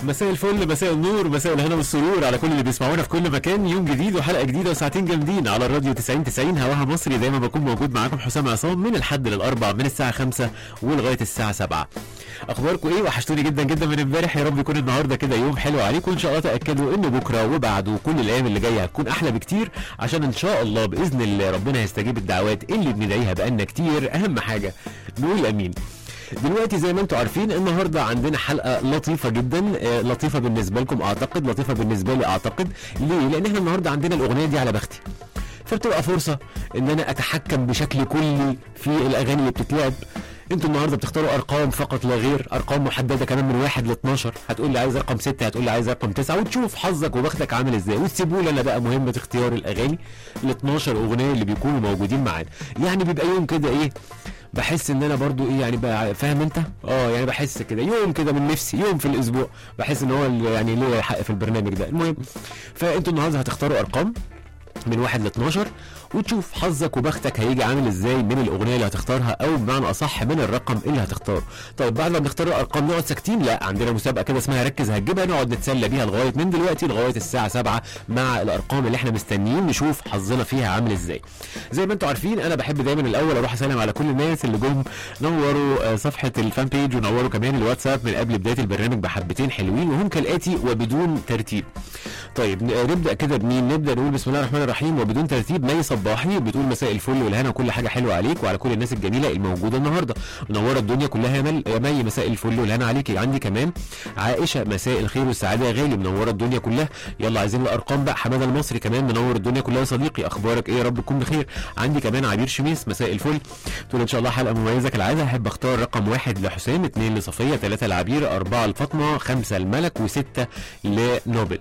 مساء الفل مساء النور مساء الهنا والسرور على كل اللي بيسمعونا في كل مكان يوم جديد وحلقه جديده وساعتين جامدين على الراديو 90 90 هواها مصري دايما بكون موجود معاكم حسام عصام من الحد للاربع من الساعه 5 ولغايه الساعه 7 اخباركم ايه وحشتوني جدا جدا من امبارح يا رب يكون النهارده كده يوم حلو عليكم وان شاء الله تاكدوا ان بكره وبعده وكل الايام اللي جايه هتكون احلى بكتير عشان ان شاء الله باذن الله ربنا يستجيب الدعوات اللي بندعيها بقالنا كتير اهم حاجه نقول امين دلوقتي زي ما انتم عارفين النهارده عندنا حلقه لطيفه جدا آه، لطيفه بالنسبه لكم اعتقد لطيفه بالنسبه لي اعتقد ليه لان احنا النهارده عندنا الاغنيه دي على بختي فبتبقى فرصه ان انا اتحكم بشكل كلي في الاغاني اللي بتتلعب انتوا النهارده بتختاروا ارقام فقط لا غير ارقام محدده كمان من واحد ل 12 هتقول لي عايز رقم 6 هتقول لي عايز رقم 9 وتشوف حظك وبختك عامل ازاي وتسيبوا لي انا بقى مهمه اختيار الاغاني ال 12 اغنيه اللي بيكونوا موجودين معانا يعني بيبقى يوم كده ايه بحس ان انا برضو ايه يعني بقى فاهم انت اه يعني بحس كده يوم كده من نفسي يوم في الاسبوع بحس ان هو ال- يعني ليه حق في البرنامج ده المهم فانتوا النهارده هتختاروا ارقام من واحد ل 12 وتشوف حظك وبختك هيجي عامل ازاي من الاغنيه اللي هتختارها او بمعنى اصح من الرقم اللي هتختاره طيب بعد ما بنختار الارقام نقعد ساكتين لا عندنا مسابقه كده اسمها ركز هتجيبها نقعد نتسلى بيها لغايه من دلوقتي لغايه الساعه 7 مع الارقام اللي احنا مستنيين نشوف حظنا فيها عامل ازاي زي ما انتم عارفين انا بحب دايما الاول اروح اسلم على كل الناس اللي جم نوروا آه، صفحه الفان بيج ونوروا كمان الواتساب من قبل بدايه البرنامج بحبتين حلوين وهم كالاتي وبدون ترتيب طيب ن- نبدا كده بمين نبدا نقول بسم الله الرحمن الرحيم وبدون ترتيب مي صباحي بتقول مساء الفل والهنا وكل حاجه حلوه عليك وعلى كل الناس الجميله الموجوده النهارده منوره الدنيا كلها يا مل يا مي مساء الفل والهنا عليكي عندي كمان عائشه مساء الخير والسعاده يا غالي منوره الدنيا كلها يلا عايزين الارقام بقى حماده المصري كمان منور الدنيا كلها يا صديقي اخبارك ايه يا رب تكون بخير عندي كمان عبير شميس مساء الفل تقول ان شاء الله حلقه مميزه كالعاده احب اختار رقم واحد لحسام اثنين لصفيه ثلاثه لعبير اربعه لفاطمه خمسه لملك وسته لنوبل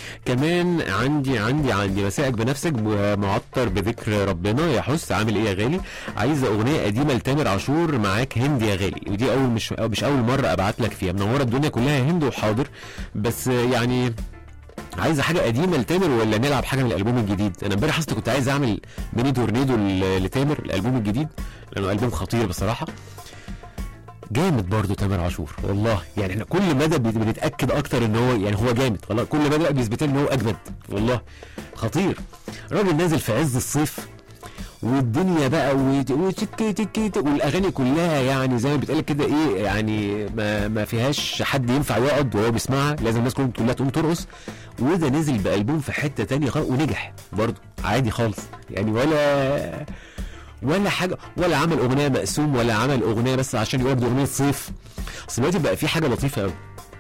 كمان عندي عندي عندي مساءك بنفسك معطر بذكر ربنا يا حس عامل ايه يا غالي عايزه اغنيه قديمه لتامر عاشور معاك هند يا غالي ودي اول مش أو مش اول مره ابعت لك فيها منوره الدنيا كلها يا هند وحاضر بس يعني عايزه حاجه قديمه لتامر ولا نلعب حاجه من الالبوم الجديد انا امبارح اصلا كنت عايز اعمل ميني تورنيدو ل- لتامر الالبوم الجديد لانه البوم خطير بصراحه جامد برضه تامر عاشور والله يعني احنا كل مدى بت- بنتاكد اكتر ان هو يعني هو جامد والله كل مدى بقى بيثبت لنا ان هو اجمد والله خطير راجل نازل في عز الصيف والدنيا بقى وت- وتك تك تك والاغاني كلها يعني زي ما بيتقال كده ايه يعني ما, ما فيهاش حد ينفع يقعد وهو بيسمعها لازم الناس كلها كلها تقوم ترقص وده نزل بالبوم في حته تانية خالص ونجح برضه عادي خالص يعني ولا ولا حاجه ولا عمل اغنيه مقسوم ولا عمل اغنيه بس عشان يقول دي اغنيه صيف اصل دلوقتي بقى في حاجه لطيفه قوي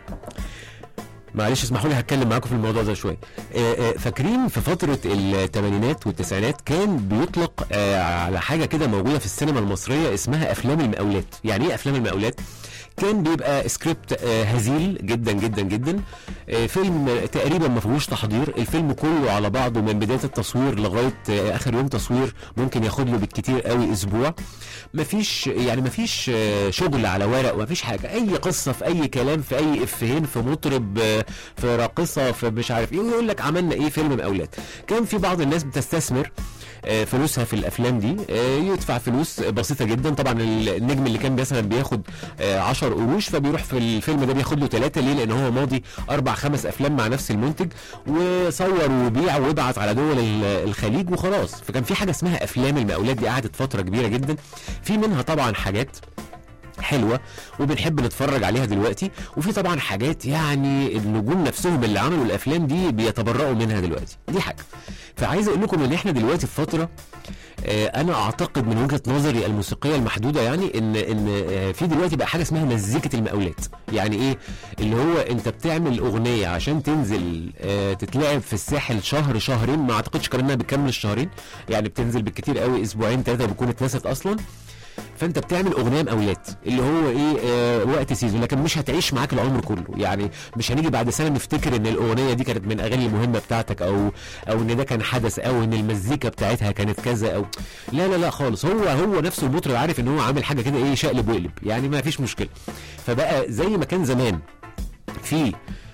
معلش اسمحوا لي هتكلم معاكم في الموضوع ده شويه آه، آه، فاكرين في فتره الثمانينات والتسعينات كان بيطلق آه، على حاجه كده موجوده في السينما المصريه اسمها افلام المقاولات يعني ايه افلام المقاولات كان بيبقى سكريبت آه، هزيل جدا جدا جدا آه، فيلم تقريبا ما فيهوش تحضير الفيلم كله على بعضه من بدايه التصوير لغايه آه، اخر يوم تصوير ممكن ياخد له بالكتير قوي اسبوع مفيش يعني مفيش آه، شغل على ورق ومفيش حاجه اي قصه في اي كلام في اي افيهين في مطرب آه، في راقصه في مش عارف ايه ويقول لك عملنا ايه فيلم مقاولات كان في بعض الناس بتستثمر آه، فلوسها في الافلام دي آه، يدفع فلوس بسيطه جدا طبعا النجم اللي كان مثلا بياخد 10 قروش فبيروح في الفيلم ده بياخد له ثلاثه ليه لان هو ماضي اربع خمس افلام مع نفس المنتج وصور وبيع وابعت على دول ال- الخليج وخلاص فكان في حاجه اسمها افلام المقاولات دي قعدت فتره كبيره جدا في منها طبعا حاجات حلوه وبنحب نتفرج عليها دلوقتي وفي طبعا حاجات يعني النجوم نفسهم اللي عملوا الافلام دي بيتبرؤوا منها دلوقتي دي حاجه فعايز اقول لكم ان احنا دلوقتي في فتره آه، انا اعتقد من وجهه نظري الموسيقيه المحدوده يعني ان ان آه، في دلوقتي بقى حاجه اسمها مزيكه المقاولات يعني ايه اللي هو انت بتعمل اغنيه عشان تنزل آه، تتلعب في الساحل شهر شهرين ما اعتقدش كمان انها بتكمل الشهرين يعني بتنزل بالكتير قوي اسبوعين ثلاثه بتكون اتنست اصلا فانت بتعمل اغنيه مقاولات اللي هو ايه آه وقت سيزون لكن مش هتعيش معاك العمر كله يعني مش هنيجي بعد سنه نفتكر ان الاغنيه دي كانت من الاغاني المهمه بتاعتك او او ان ده كان حدث او ان المزيكا بتاعتها كانت كذا او لا لا لا خالص هو هو نفسه المطرب عارف ان هو عامل حاجه كده ايه شقلب وقلب يعني ما فيش مشكله فبقى زي ما كان زمان في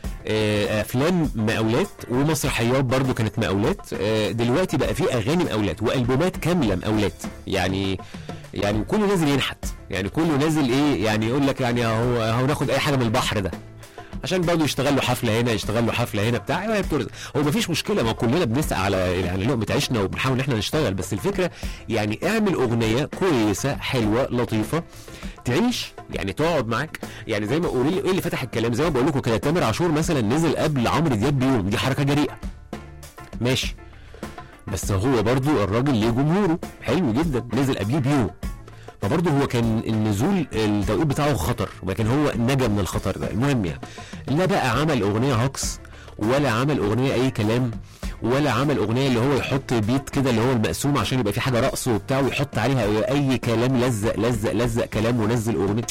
آه، افلام مقاولات ومسرحيات برضو كانت مقاولات آه، دلوقتي بقى في اغاني مقاولات والبومات كامله مقاولات يعني يعني كله نازل ينحت يعني كله نازل ايه يعني يقول لك يعني هو هو ناخد اي حاجه من البحر ده عشان برضه يشتغل له حفله هنا يشتغل له حفله هنا بتاع وهي بترزق هو مفيش مشكله ما كلنا بنسعى على يعني لقمه عيشنا وبنحاول ان احنا نشتغل بس الفكره يعني اعمل اغنيه كويسه حلوه لطيفه تعيش يعني تقعد معاك يعني زي ما قولي لي ايه اللي فتح الكلام زي ما بقول لكم كده تامر عاشور مثلا نزل قبل عمرو دياب بيوم دي حركه جريئه ماشي بس هو برضو الراجل ليه جمهوره حلو جدا نزل قبليه بيوم فبرضه هو كان النزول التوقيت بتاعه خطر ولكن هو نجا من الخطر ده المهم يعني لا بقى عمل اغنيه هوكس ولا عمل اغنيه اي كلام ولا عمل اغنيه اللي هو يحط بيت كده اللي هو المقسوم عشان يبقى في حاجه رقص وبتاع ويحط عليها اي كلام لزق لزق لزق كلام ونزل اغنيه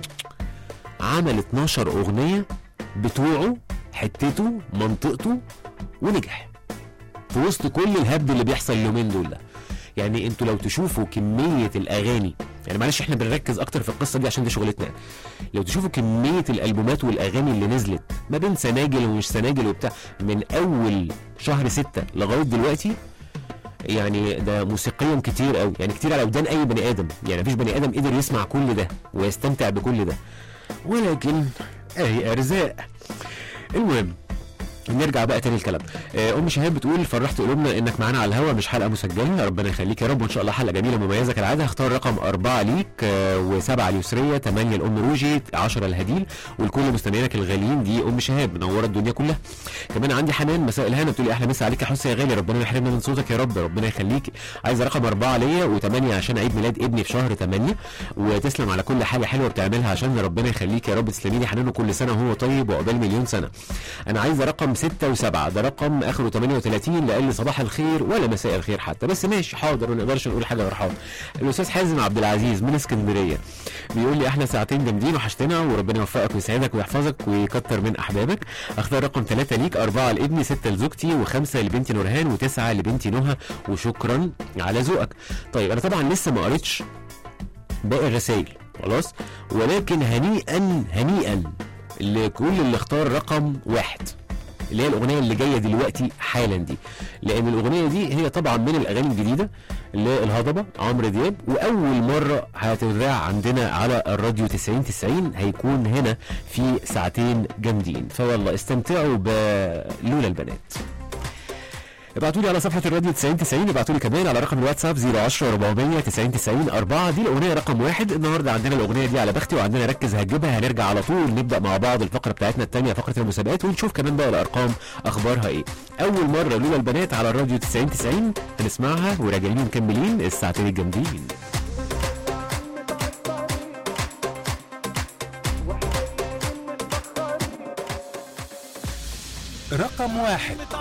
عمل 12 اغنيه بتوعه حتته منطقته ونجح في وسط كل الهبد اللي بيحصل اليومين دول ده يعني انتوا لو تشوفوا كميه الاغاني يعني معلش احنا بنركز اكتر في القصه دي عشان دي شغلتنا لو تشوفوا كميه الالبومات والاغاني اللي نزلت ما بين سناجل ومش سناجل وبتاع من اول شهر ستة لغايه دلوقتي يعني ده موسيقيا كتير قوي يعني كتير على ودان اي بني ادم يعني مفيش بني ادم قدر يسمع كل ده ويستمتع بكل ده ولكن اهي ارزاق المهم نرجع بقى تاني الكلام آه، ام شهاب بتقول فرحت قلوبنا انك معانا على الهوا مش حلقه مسجله ربنا يخليك يا رب وان شاء الله حلقه جميله مميزه كالعاده هختار رقم أربعة ليك آه، وسبعة اليسريه ثمانية الام روجي 10 الهديل والكل مستمعينك الغاليين دي ام شهاب منوره الدنيا كلها كمان عندي حنان مساء الهنا بتقولي احلى مسا عليك يا حسن يا غالي ربنا ما يحرمنا من صوتك يا رب ربنا يخليك عايزه رقم أربعة ليا وثمانية عشان عيد ميلاد ابني في شهر 8 وتسلم على كل حاجه حلوه بتعملها عشان ربنا يخليك يا رب تسلمي لي حنان وكل سنه وهو طيب وعقبال مليون سنه انا عايزه رقم 6 و7 ده رقم اخره 38 لا قال لي صباح الخير ولا مساء الخير حتى بس ماشي حاضر ما نقدرش نقول حاجه غير حاضر الاستاذ حازم عبد العزيز من اسكندريه بيقول لي احنا ساعتين جامدين وحشتنا وربنا يوفقك ويسعدك ويحفظك ويكتر من احبابك اختار رقم ثلاثة ليك أربعة لابني ستة لزوجتي وخمسة لبنتي نورهان وتسعة لبنتي نهى وشكرا على ذوقك طيب انا طبعا لسه ما قريتش باقي الرسائل خلاص ولكن هنيئا هنيئا لكل اللي اختار رقم واحد اللي هي الاغنيه اللي جايه دلوقتي حالا دي لان الاغنيه دي هي طبعا من الاغاني الجديده للهضبه عمرو دياب واول مره هتذاع عندنا على الراديو 90 90 هيكون هنا في ساعتين جامدين فيلا استمتعوا بلولا البنات ابعتوا لي على صفحه الراديو 90 90 ابعتوا لي كمان على رقم الواتساب 010 400 90 90 4 دي الاغنيه رقم واحد النهارده عندنا الاغنيه دي على بختي وعندنا ركز هتجيبها هنرجع على طول نبدا مع بعض الفقره بتاعتنا الثانيه فقره المسابقات ونشوف كمان بقى الارقام اخبارها ايه اول مره لولا البنات على الراديو 90 90 هنسمعها وراجعين مكملين الساعتين الجامدين رقم واحد